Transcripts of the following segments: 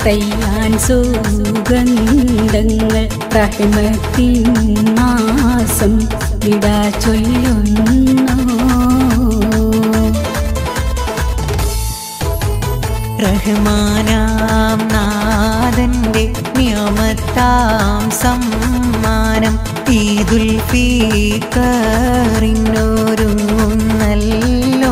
പെയ്യാൻ സുഗന്ധങ്ങൾ റഹ്മത്തിൻ മാസം വിടാ ചൊല്ലുന്നു റഹ്മാനാം നാഥന്റെ നിയമത്താം സമ്മാനം ഈദുൽ ഫീക്കറിനൊരുങ്ങുന്നല്ലോ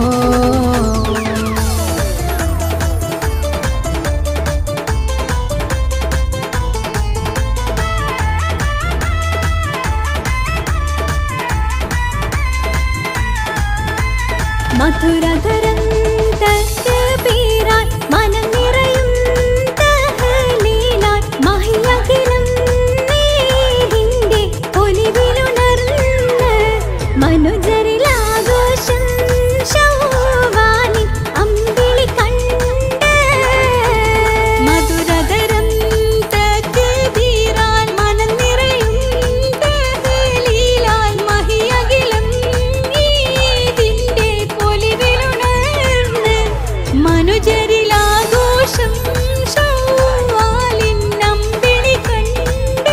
മധുരധരം തക്കബീരാൻ മനം നിറയും തഹലീലാൻ മഹിയഖിലം നീതിന്റെ ഒലിവിലുണർന്ന് മനുജരിലാഘോഷം ശൗവാലിൻ അമ്പിളി കണ്ട് മധുരധരം തക്കബീരാൻ മനം നിറയും തഹലീലാൻ മഹിയഖിലം നീതിന്റെ പൊലിവിലുണർന്ന് മനുജരിലാഘോഷം ശൗവാലിൻ അമ്പിളി കണ്ട്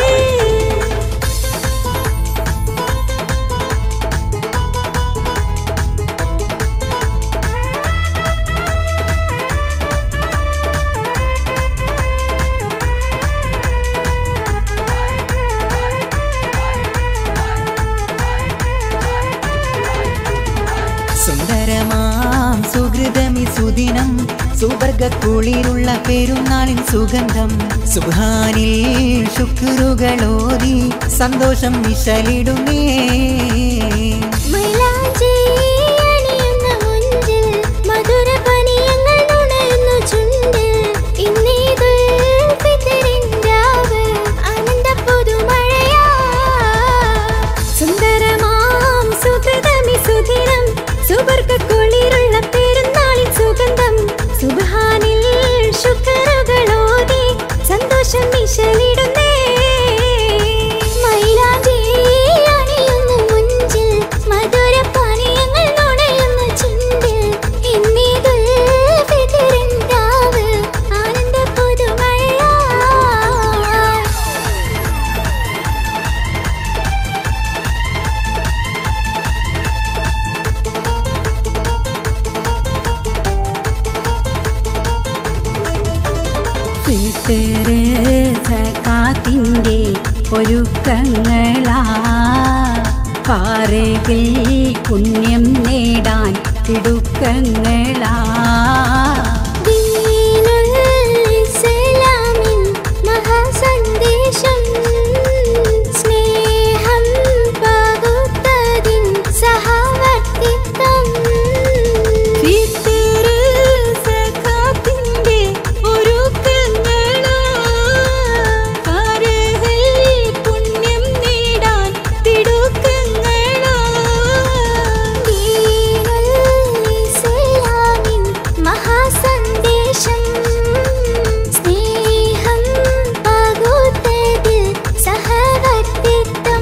സുന്ദരമാം സുഹൃതമി സുദിനം സുവർഗ കുളിരുള്ള പെരുന്നാളിൻ സുഗന്ധം സുഹാനിൽ ശുക്രുകളോതി സന്തോഷം വിശലിടുമേ മൈലാഞ്ചി അണിയുന്ന മുഞ്ചിൽ മധുരപാനീയങ്ങൾ നുണയുന്നു ചുണ്ടിൽ. ഇന്നീദുൽ ഫിത്റിൻ രാവ് ആനന്ദ പുതുമഴയാ. സുന്ദരമാം സുഹൃതമി സുദിനം സുവർഗക്കുളിരുള്ള പെരുന്നാളിൻ സുഗന്ധം സുബ്ഹാനിൽ ശുക്രുകളോതി സന്തോഷം വിശലിടുന്നേ മൈലാഞ്ചി അണിയുന്നു മുഞ്ചിൽ മധുരപാനീയങ്ങൾ നുണയുന്നു ചുണ്ടിൽ ഇന്നീദുൽ ഫിത്റിൻ രാവ് ആനന്ദ പുതുമഴയാ ഫിത്തറ് സകാത്തിന്റെ ഒരുക്കങ്ങളാ പാറകിൽ പുണ്യം നേടാൻ തിടുക്കങ്ങളാ ഇസ്ലാമിൻ മഹാസന്ദേശം സ്നേഹം പകുത്തതിൻ സഹവർത്തിത്വം ഫിത്തറ് സഖാത്തിന്റെ ഒരുക്കങ്ങളാ പാറകിൽ പുണ്യം നേടാൻ തിടുക്കങ്ങളാ ഇസ്ലാമിൻ മഹാസന്ദേശം സ്നേഹം പകുത്തതിൽ സഹവർത്തിത്വം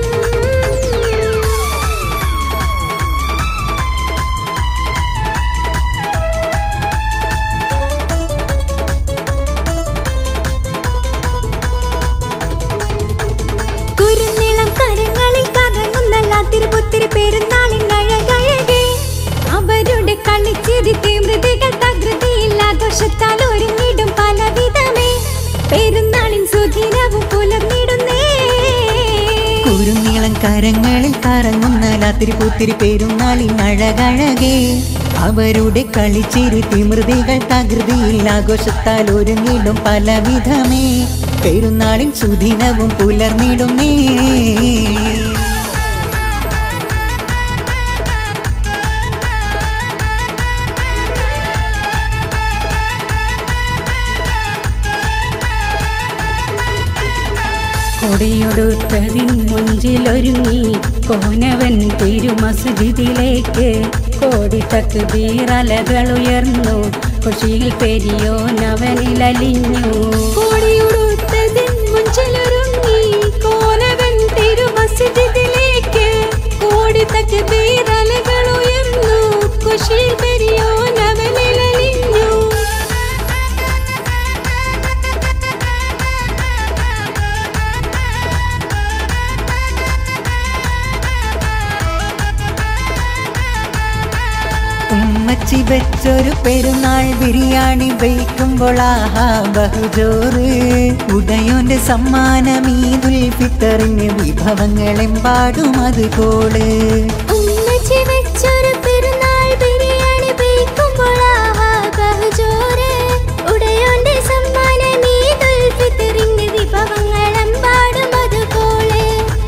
കുരുന്നിളം കരങ്ങളിൽ കറങ്ങുന്ന തിരുപുത്തിരി പെരുന്നാളിൻ അഴകഴകെ അവരുടെ കളിച്ചിരി തീമൃതികൾ തകൃതിയിൽ ആഘോഷത്താൽ ഒരുങ്ങിടും പലവിധമേ പെരുന്നാളിൻ സുധീരവും പുലർന്നിടുന്നേ കുരുനീളം കരങ്ങളിൽ കറങ്ങുന്ന രാത്രി പൂത്തിരി പെരുന്നാളിൻ അഴകഴകേ അവരുടെ കളിച്ചിരി തിമൃതികൾ തകൃതിയിൽ ആഘോഷത്താൽ ഒരുങ്ങിടും പലവിധമേ പെരുന്നാളിൻ സുദിനവും പുലർന്നിടുന്നേ കൊടിയൊടുത്തതിൻ മുഞ്ചിലൊരുങ്ങി കോനവൻ തിരുമസ്ജിദിലേക്ക് കോടി തക്ബീറലകൾ ഉയർന്നു ഖുഷിയിൽ പെരിയോനവനിലലിഞ്ഞു കോടിയൊടുത്തതിൻ മുഞ്ചിലൊരുങ്ങി കോനവൻ തിരുമസ്ജിദിലേക്ക് കോടി തക്ബീറലകൾ ഉയർന്നു ഖുഷിയിൽ പെരിയോനവനിലലിഞ്ഞു ഉമ്മച്ചി വെച്ചൊരു പെരുന്നാൾ ബിരിയാണി വയ്ക്കുമ്പോൾ ആഹാ ബഹുജോറ് ഉടയോന്റെ സമ്മാനം ഈദുൽ ഫിത്തറിന് വിഭവങ്ങളെമ്പാടും അത് കോള് ഉമ്മച്ചി വെച്ചൊരു പെരുന്നാൾ ബിരിയാണി ബേക്കുമ്പോൾ ആഹാ ബഹുജോറ്. ഉടയോന്റെ സമ്മാനം ഈദുൽ ഫിത്തറിന്റെ വിഭവങ്ങളെമ്പാടും അതുപോലെ.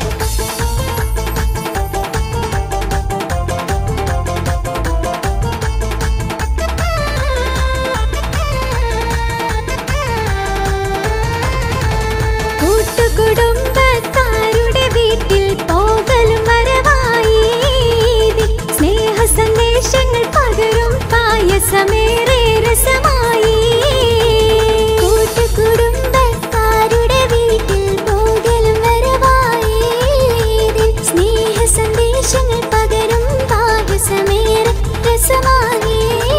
കൂട്ടുകുടുംബക്കാരുടെ വീട്ടിൽ പോകലും വരവായി സ്നേഹ സന്ദേശങ്ങൾ പകരും പായസമേറെ രസമായി കൂട്ടുകുടുംബക്കാരുടെ വീട്ടിൽ പോകലും വരവായി സ്നേഹ സന്ദേശങ്ങൾ പകരും പായസമേറെ രസമായി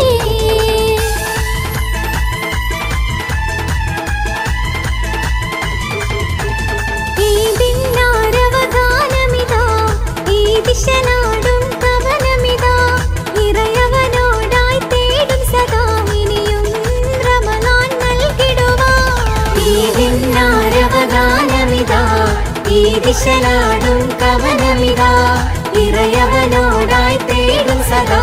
ഈദിന്നാരവഗാനമിതാ, ഈ ദിശനാടും കവനമിതാ, ഇറയവനോടായി തേടും സദാ ഇനിയും റമളാൻ നൽകിടുവാൻ. ഈദിന്നാരവഗാനമിതാ, ഈ ദിശനാടും കവനമിതാ, ഇറയവനോടായി തേടും സദാ